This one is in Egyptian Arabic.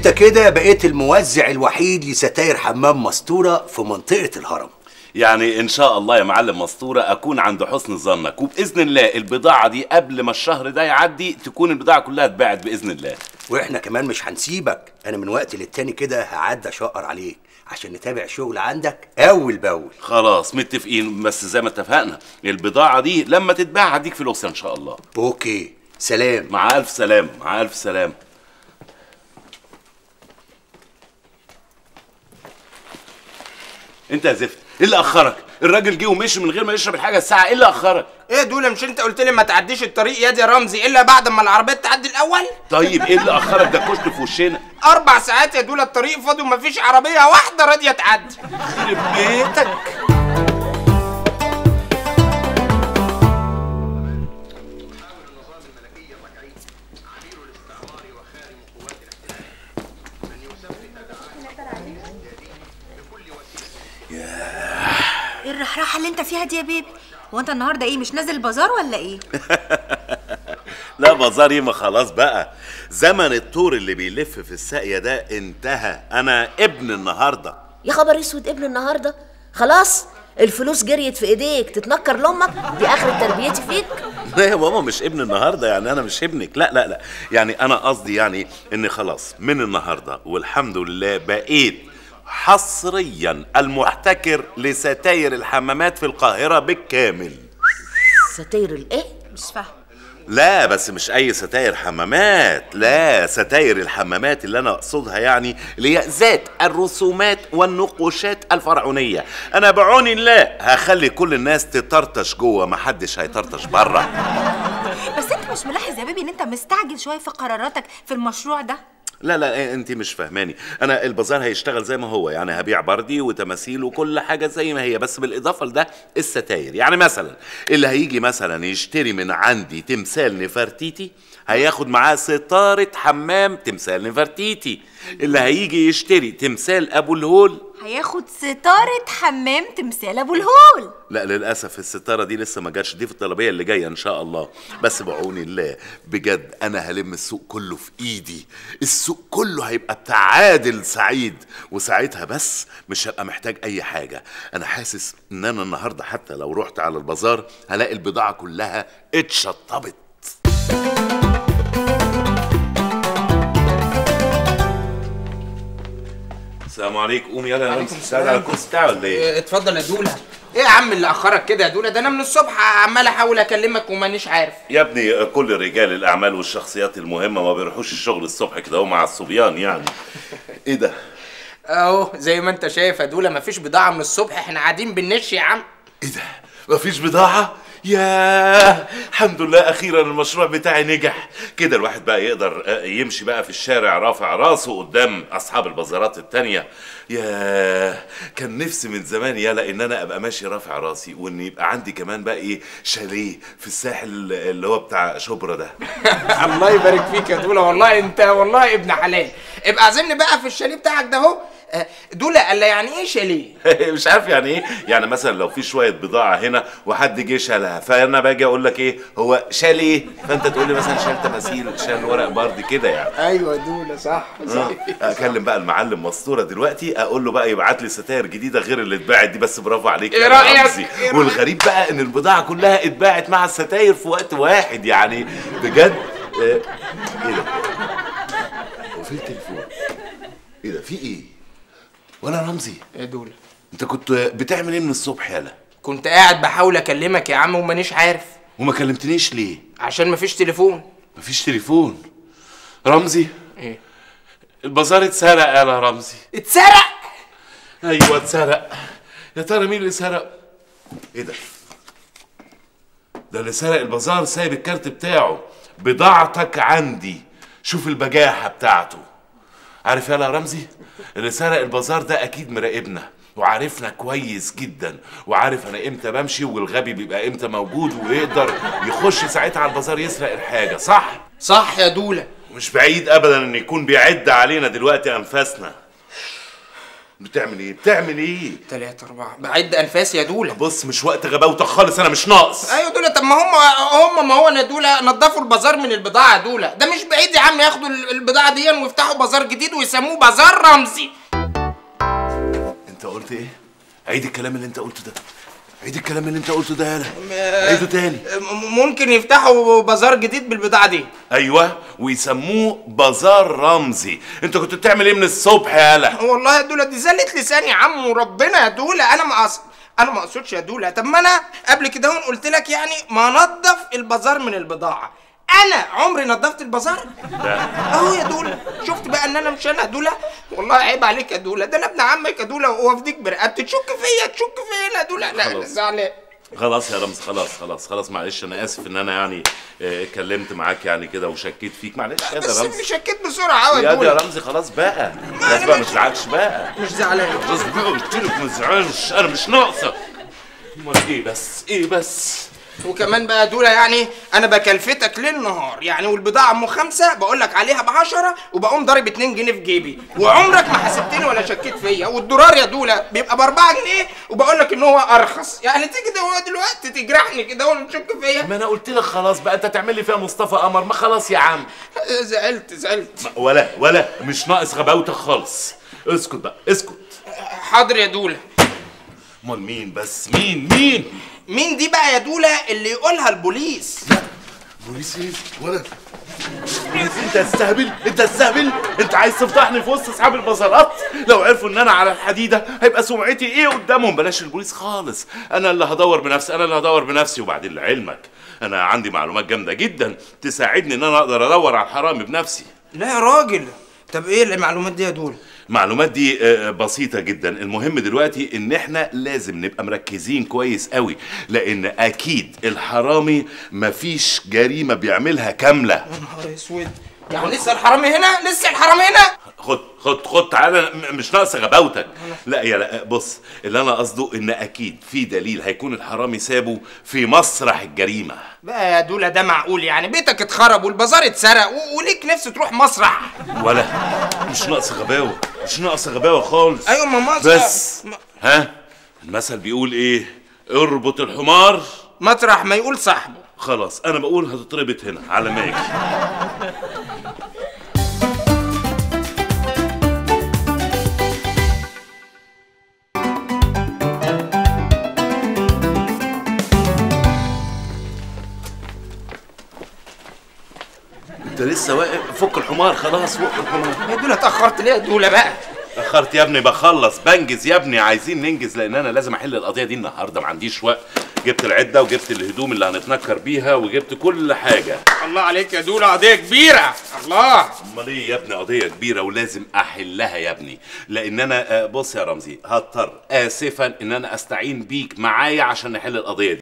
انت كده بقيت الموزع الوحيد لستاير حمام مستوره في منطقه الهرم يعني ان شاء الله يا معلم مسطوره اكون عند حسن ظنك وباذن الله البضاعه دي قبل ما الشهر ده يعدي تكون البضاعه كلها اتباعت باذن الله واحنا كمان مش هنسيبك انا من وقت للتاني كده هعدي اشقر عليك عشان نتابع شغل عندك اول باول خلاص متفقين بس زي ما اتفقنا البضاعه دي لما تتباع هديك فلوسها ان شاء الله اوكي سلام مع الف سلام مع الف سلام انت يا زفت ايه اللي اخرك الراجل جه ومشي من غير ما يشرب الحاجه الساعه ايه اللي اخرك ايه يا دوله مش انت قلت لي ما تعديش الطريق يا دي رمزي الا بعد ما العربيه تعدي الاول طيب ايه اللي اخرك ده كشت في وشنا اربع ساعات يا دوله الطريق فاضي ومفيش عربيه واحده راضيه تعدي يخرب بيتك ايه الرحراحه اللي انت فيها دي يا بيبي هو انت النهارده ايه مش نازل البازار ولا ايه لا بازاري ما خلاص بقى زمن الطور اللي بيلف في الساقية ده انتهى انا ابن النهارده يا خبر اسود ابن النهارده خلاص الفلوس جريت في ايديك تتنكر لامك دي اخر تربيتي فيك لا يا ماما مش ابن النهارده يعني انا مش ابنك لا لا لا يعني انا قصدي يعني ان خلاص من النهارده والحمد لله بقيت حصريا المحتكر لستاير الحمامات في القاهره بالكامل ستاير الايه مش فاهم لا بس مش اي ستاير حمامات لا ستاير الحمامات اللي انا اقصدها يعني اللي هي ذات الرسومات والنقوشات الفرعونيه انا بعون الله هخلي كل الناس تطرطش جوه محدش هيطرطش بره بس انت مش ملاحظ يا بيبي ان انت مستعجل شويه في قراراتك في المشروع ده لا لا انت مش فاهماني انا البازار هيشتغل زي ما هو يعني هبيع بردي وتماثيل وكل حاجه زي ما هي بس بالاضافه لده الستاير يعني مثلا اللي هيجي مثلا يشتري من عندي تمثال نفرتيتي هياخد معاه ستاره حمام تمثال نفرتيتي اللي هيجي يشتري تمثال ابو الهول هياخد ستاره حمام تمثال ابو الهول لا للاسف الستاره دي لسه ما جاتش دي في الطلبيه اللي جايه ان شاء الله بس بعون الله بجد انا هلم السوق كله في ايدي السوق كله هيبقى بتاع عادل سعيد وساعتها بس مش هبقى محتاج اي حاجه انا حاسس ان انا النهارده حتى لو رحت على البازار هلاقي البضاعه كلها اتشطبت السلام عليكم قوم يلا يا رمزي تساعد على الكرسي بتاعي ولا ايه؟ إيه، اتفضل يا دوله ايه يا عم اللي اخرك كده يا دوله ده انا من الصبح عمال احاول اكلمك ومانيش عارف يا ابني كل رجال الاعمال والشخصيات المهمه ما بيروحوش الشغل الصبح كده هو مع الصبيان يعني ايه ده اهو زي ما انت شايف يا دوله مفيش بضاعه من الصبح احنا قاعدين بنش يا عم ايه ده مفيش بضاعه يا الحمد لله اخيرا المشروع بتاعي نجح كده الواحد بقى يقدر آه، يمشي بقى في الشارع رافع راسه قدام اصحاب البازارات التانية يا كان نفسي من زمان يلا ان انا ابقى ماشي رافع راسي وان يبقى عندي كمان بقى ايه شاليه في الساحل اللي هو بتاع شبرا ده الله يبارك فيك يا دوله والله انت والله ابن حلال ابقى عزمني بقى في الشاليه بتاعك ده اهو آه، دوله قال لي يعني ايه شاليه مش عارف يعني ايه يعني مثلا لو في شويه بضاعه هنا وحد جه شالها فانا باجي اقول لك ايه هو شال ايه فانت تقول لي مثلا شال تماثيل شال ورق برد كده يعني ايوه دوله صح صح اكلم بقى المعلم مسطوره دلوقتي اقول له بقى يبعت لي ستاير جديده غير اللي اتباعت دي بس برافو عليك إيه يا رأيك؟ رمزي. إيه رأيك؟ والغريب بقى ان البضاعه كلها اتباعت مع الستاير في وقت واحد يعني بجد آه، ايه ده هو في التليفون ايه ده في ايه ولا رمزي يا دوله انت كنت بتعمل ايه من الصبح يالا كنت قاعد بحاول اكلمك يا عم ومانيش عارف وما كلمتنيش ليه عشان مفيش تليفون مفيش تليفون رمزي ايه البازار اتسرق يا رمزي اتسرق ايوه اتسرق يا ترى مين اللي سرق ايه ده ده اللي سرق البازار سايب الكارت بتاعه بضاعتك عندي شوف البجاحه بتاعته عارف يالا يا رمزي اللي سرق البازار ده اكيد مراقبنا وعارفنا كويس جدا وعارف انا امتى بمشي والغبي بيبقى امتى موجود ويقدر يخش ساعتها على البازار يسرق الحاجه صح صح يا دوله مش بعيد ابدا ان يكون بيعد علينا دلوقتي انفاسنا بتعمل ايه بتعمل ايه تلاتة أربعة بعد أنفاسي يا دولة بص مش وقت غباوتك خالص انا مش ناقص ايوه دولة طب ما هم هم ما هو انا دولة نضفوا البازار من البضاعة دولة ده مش بعيد يا عم ياخدوا ال- البضاعة دي ويفتحوا بازار جديد ويسموه بازار رمزي انت قلت ايه عيد الكلام اللي انت قلته ده عيد الكلام اللي انت قلته ده يالا عيده تاني م- ممكن يفتحوا بازار جديد بالبضاعة دي ايوه ويسموه بازار رمزي انت كنت بتعمل ايه من الصبح يالا والله يا دولة دي زلت لساني يا عم وربنا يا دولة انا ما أص... انا ما اقصدش يا دولة طب ما انا قبل كده هون قلت لك يعني ما نضف البازار من البضاعة انا عمري نظفت البازار اهو يا دولة شفت بقى ان انا مش انا يا دولة والله عيب عليك يا دولة ده انا ابن عمك يا دولة وافديك برقبتي تشك فيا تشك فيا يا دولة لا لا خلاص. زعلان خلاص يا رمز خلاص خلاص خلاص معلش انا اسف ان انا يعني اه، اتكلمت معاك يعني كده وشكيت فيك معلش يا بس ده رمز شكيت بسرعة قوي يا يا ده يا دولة رمزي خلاص بقى خلاص أنا بقى مش- ما تزعلش بقى مش زعلان خلاص بقى قلت لك ما تزعلش انا مش ناقصه امال ايه بس ايه بس وكمان بقى دولة يعني انا بكلفتك ليل نهار يعني والبضاعة ام خمسة بقول لك عليها بعشرة وبقوم ضارب اتنين جنيه في جيبي وعمرك ما حسبتني ولا شكيت فيا والدولار يا دولة بيبقى باربعة جنيه وبقول لك ان هو ارخص يعني تيجي ده هو دلوقتي تجرحني كده وتشك فيا ما انا قلت لك خلاص بقى انت تعمل لي فيها مصطفى قمر ما خلاص يا عم زعلت زعلت ولا ولا مش ناقص غباوتك خالص اسكت بقى اسكت حاضر يا دولة امال مين بس مين مين مين دي بقى يا دولة اللي يقولها البوليس بوليس ايه ولا بوليس انت تستهبل انت تستهبل انت عايز تفضحني في وسط اصحاب البازارات لو عرفوا ان انا على الحديده هيبقى سمعتي ايه قدامهم بلاش البوليس خالص انا اللي هدور بنفسي انا اللي هدور بنفسي وبعدين لعلمك انا عندي معلومات جامده جدا تساعدني ان انا اقدر ادور على الحرامي بنفسي لا يا راجل طب ايه المعلومات دي يا دولة المعلومات دي آه، بسيطة جدا المهم دلوقتي ان احنا لازم نبقى مركزين كويس قوي لان اكيد الحرامي مفيش جريمة بيعملها كاملة يا نهار اسود يعني لسه الحرامي هنا لسه الحرامي هنا خد خد خد تعالى م- مش ناقص غباوتك لا يا لا بص اللي انا قصده ان اكيد في دليل هيكون الحرامي سابه في مسرح الجريمة بقى يا دولة ده معقول يعني بيتك اتخرب والبازار اتسرق و- وليك نفس تروح مسرح ولا مش ناقص غباوة مش ناقص غباوة خالص ايوه ما مسرح بس ها المثل بيقول ايه اربط الحمار مطرح ما يقول صاحبه خلاص انا بقول هتتربط هنا على ما اجي انت لسه واقف فك الحمار خلاص فك الحمار يا دولة اتأخرت ليه يا دولة بقى اخرت يا ابني بخلص بنجز يا ابني عايزين ننجز لان انا لازم احل القضيه دي النهارده ما عنديش وقت جبت العده وجبت الهدوم اللي هنتنكر بيها وجبت كل حاجه الله عليك يا دولة قضية كبيرة الله امال ايه يا ابني قضيه كبيره ولازم احلها يا ابني لان انا آه، بص يا رمزي هضطر اسفا ان انا استعين بيك معايا عشان نحل القضيه دي